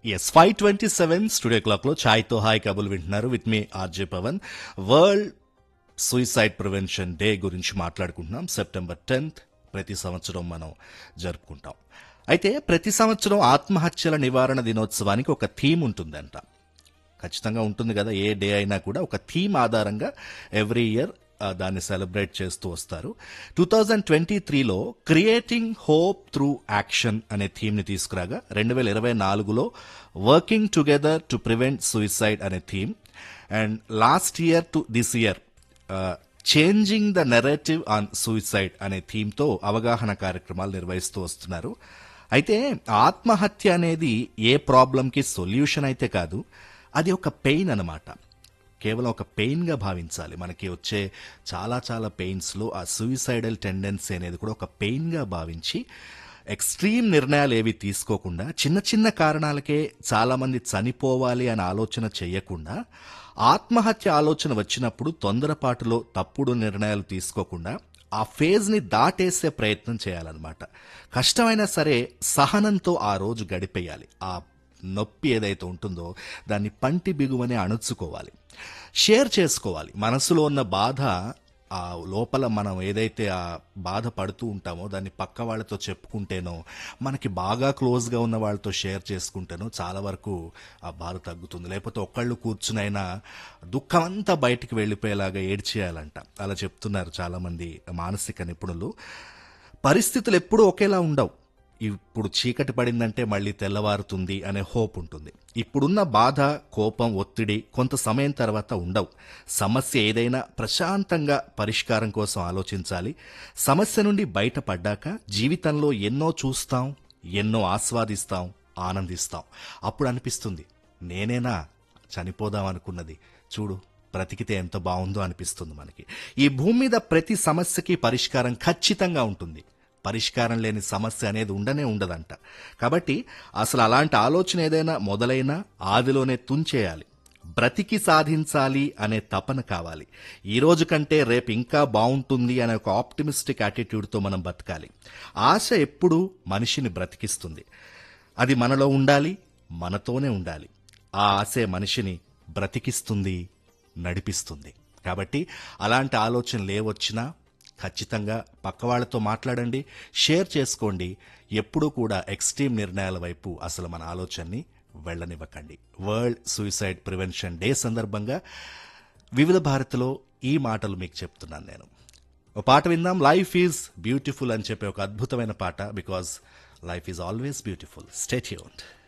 yes five twenty seven studio clock లో ఛాయ్తో హాయ్ కబుల్ వింటున్నారు విత్ మీ RJ Pavan world suicide prevention day గురించి మాట్లాడుకుంటున్నాం సెప్టెంబర్ టెన్త్ ప్రతి సంవత్సరం మనం జరుపుకుంటాం అయితే ప్రతి సంవత్సరం ఆత్మహత్యల నివారణ దినోత్సవానికి ఒక థీమ్ ఉంటుందంట ఖచ్చితంగా ఉంటుంది కదా ఏ డే అయినా కూడా ఒక థీమ్ ఆధారంగా ఎవ్రీ ఇయర్ దాన్ని సెలబ్రేట్ చేస్తూ వస్తారు టూ థౌజండ్ ట్వంటీ త్రీలో క్రియేటింగ్ హోప్ త్రూ యాక్షన్ అనే థీమ్ని తీసుకురాగా రెండు వేల ఇరవై నాలుగులో working together to prevent suicide అనే theme and last year to this year changing the narrative on suicide అనే థీమ్తో అవగాహన కార్యక్రమాలు నిర్వహిస్తూ వస్తున్నారు అయితే ఆత్మహత్య అనేది ఏ ప్రాబ్లంకి సొల్యూషన్ అయితే కాదు అది ఒక పెయిన్ అన్నమాట కేవలం ఒక పెయిన్గా భావించాలి మనకి వచ్చే చాలా చాలా పెయిన్స్లో ఆ సూయిసైడల్ టెండెన్సీ అనేది కూడా ఒక పెయిన్గా భావించి ఎక్స్ట్రీమ్ నిర్ణయాలు ఏవి తీసుకోకుండా చిన్న చిన్న కారణాలకే చాలామంది చనిపోవాలి అని ఆలోచన చేయకుండా ఆత్మహత్య ఆలోచన వచ్చినప్పుడు తొందరపాటులో తప్పుడు నిర్ణయాలు తీసుకోకుండా ఆ ఫేజ్ని దాటేసే ప్రయత్నం చేయాలన్నమాట కష్టమైనా సరే సహనంతో ఆ రోజు గడిపేయాలి ఆ నొప్పి ఏదైతే ఉంటుందో దాన్ని పంటి బిగువనే అణుచుకోవాలి షేర్ చేసుకోవాలి మనసులో ఉన్న బాధ ఆ లోపల మనం ఏదైతే ఆ బాధ పడుతూ ఉంటామో దాన్ని పక్క వాళ్ళతో చెప్పుకుంటేనో మనకి బాగా క్లోజ్గా ఉన్న వాళ్ళతో షేర్ చేసుకుంటేనో చాలా వరకు ఆ బాధ తగ్గుతుంది లేకపోతే ఒక్కళ్ళు కూర్చునైనా దుఃఖం అంతా బయటికి వెళ్ళిపోయేలాగా ఏడ్చేయాలంట అలా చెప్తున్నారు చాలామంది మానసిక నిపుణులు పరిస్థితులు ఎప్పుడూ ఒకేలా ఉండవు ఇప్పుడు చీకటి పడిందంటే మళ్ళీ తెల్లవారుతుంది అనే హోప్ ఉంటుంది ఇప్పుడున్న బాధ కోపం ఒత్తిడి కొంత సమయం తర్వాత ఉండవు సమస్య ఏదైనా ప్రశాంతంగా పరిష్కారం కోసం ఆలోచించాలి సమస్య నుండి బయటపడ్డాక జీవితంలో ఎన్నో చూస్తాం ఎన్నో ఆస్వాదిస్తాం ఆనందిస్తాం అప్పుడు అనిపిస్తుంది నేనేనా చనిపోదాం అనుకున్నది చూడు బ్రతికితే ఎంత బాగుందో అనిపిస్తుంది మనకి ఈ భూమి మీద ప్రతి సమస్యకి పరిష్కారం ఖచ్చితంగా ఉంటుంది పరిష్కారం లేని సమస్య అనేది ఉండనే ఉండదంట కాబట్టి అసలు అలాంటి ఆలోచన ఏదైనా మొదలైనా ఆదిలోనే తుంచేయాలి బ్రతికి సాధించాలి అనే తపన కావాలి ఈ రోజు కంటే రేపు ఇంకా బాగుంటుంది అనే ఒక ఆప్టిమిస్టిక్ యాటిట్యూడ్తో మనం బతకాలి ఆశ ఎప్పుడూ మనిషిని బ్రతికిస్తుంది అది మనలో ఉండాలి మనతోనే ఉండాలి ఆ ఆశే మనిషిని బ్రతికిస్తుంది నడిపిస్తుంది కాబట్టి అలాంటి ఆలోచనలు ఏవొచ్చినా ఖచ్చితంగా పక్కవాళ్లతో మాట్లాడండి షేర్ చేసుకోండి ఎప్పుడూ కూడా ఎక్స్ట్రీమ్ నిర్ణయాల వైపు అసలు మన ఆలోచనని వెళ్ళనివ్వకండి వరల్డ్ సూయిసైడ్ ప్రివెన్షన్ డే సందర్భంగా వివిధ భారతిలో ఈ మాటలు మీకు చెప్తున్నాను నేను ఒక పాట విందాం లైఫ్ ఈజ్ బ్యూటిఫుల్ అని చెప్పే ఒక అద్భుతమైన పాట because life is always beautiful stay యూన్డ్